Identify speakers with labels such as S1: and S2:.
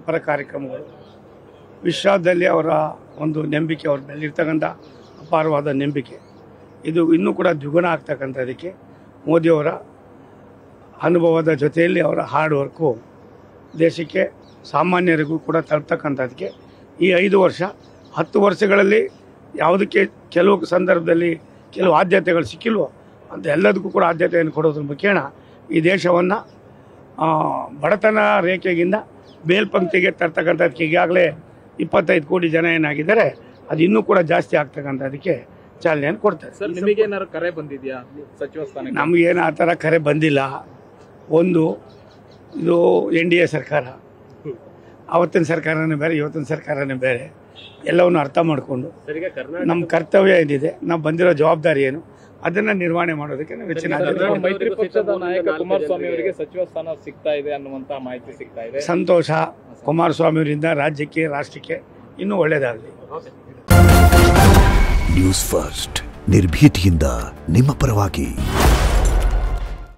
S1: ಪರ ಕಾರ್ಯಕ್ರಮಗಳು ವಿಶ್ವದಲ್ಲಿ ಅವರ ಒಂದು ನಂಬಿಕೆ ಅವ್ರ ಮೇಲಿರ್ತಕ್ಕಂಥ ಅಪಾರವಾದ ನಂಬಿಕೆ ಇದು ಇನ್ನೂ ಕೂಡ ದ್ವಿಗುಣ ಆಗ್ತಕ್ಕಂಥದ್ದಕ್ಕೆ ಮೋದಿಯವರ ಅನುಭವದ ಜೊತೆಯಲ್ಲಿ ಅವರ ಹಾರ್ಡ್ ವರ್ಕು ದೇಶಕ್ಕೆ ಸಾಮಾನ್ಯರಿಗೂ ಕೂಡ ತಲುಪ್ತಕ್ಕಂಥದ್ದಕ್ಕೆ ಈ ಐದು ವರ್ಷ ಹತ್ತು ವರ್ಷಗಳಲ್ಲಿ ಯಾವುದಕ್ಕೆ ಕೆಲವು ಸಂದರ್ಭದಲ್ಲಿ ಕೆಲವು ಆದ್ಯತೆಗಳು ಸಿಕ್ಕಿಲ್ವೋ ಅಂತ ಎಲ್ಲದಕ್ಕೂ ಕೂಡ ಆದ್ಯತೆಯನ್ನು ಕೊಡೋದ್ರ ಮುಖೇನ ಈ ದೇಶವನ್ನು ಬಡತನ ರೇಖೆಗಿಂತ ಮೇಲ್ಪಂಕ್ತಿಗೆ ತರ್ತಕ್ಕಂಥದ್ದಕ್ಕೆ ಈಗಾಗಲೇ ಇಪ್ಪತ್ತೈದು ಕೋಟಿ ಜನ ಏನಾಗಿದ್ದಾರೆ ಅದು ಇನ್ನೂ ಕೂಡ ಜಾಸ್ತಿ ಆಗ್ತಕ್ಕಂಥದ್ದಕ್ಕೆ ಚಾಲನೆಯನ್ನು ಕೊಡ್ತಾರೆ
S2: ಸರ್ ನಿಮಗೆ ಏನಾದ್ರು ಕರೆ ಬಂದಿದ್ಯಾ ಸಚಿವ ಸ್ಥಾನಕ್ಕೆ
S1: ನಮಗೇನು ಆ ಥರ ಕರೆ ಬಂದಿಲ್ಲ ಒಂದು ಇದು ಎನ್ ಡಿ ಎ ಸರ್ಕಾರ ಆವತ್ತಿನ ಸರ್ಕಾರನೇ ಬೇರೆ ಇವತ್ತಿನ ಸರ್ಕಾರನೇ ಬೇರೆ ಎಲ್ಲವನ್ನು ಅರ್ಥ ಮಾಡಿಕೊಂಡು ನಮ್ಮ ಕರ್ತವ್ಯ ಏನಿದೆ ನಾವು ಬಂದಿರೋ ಜವಾಬ್ದಾರಿ ಏನು ಅದನ್ನು ನಿರ್ವಹಣೆ ಮಾಡೋದಕ್ಕೆ ನಾವು ಹೆಚ್ಚಿನ ಆದ್ಯತೆ ಕೊಡ್ತೀವಿ.
S2: ಮೈತ್ರಿ ಪಕ್ಷದ ನಾಯಕ ಕುಮಾರಸ್ವಾಮಿ ಅವರಿಗೆ ಸಚಿವ ಸ್ಥಾನ ಸಿಗ್ತಾ ಇದೆ ಅನ್ನುವಂತ ಮಾಹಿತಿ ಸಿಗ್ತಾ ಇದೆ
S1: ಸಂತೋಷ ಕುಮಾರಸ್ವಾಮಿ ಅವರಿಂದ ರಾಜ್ಯಕ್ಕೆ ರಾಷ್ಟ್ರಕ್ಕೆ ಇನ್ನೂ ಒಳ್ಳೆಯದಾಗಲಿ
S3: ನ್ಯೂಸ್ ಫಸ್ಟ್ ನಿರ್ಭೀತಿಯಿಂದ ನಿಮ್ಮ ಪರವಾಗಿ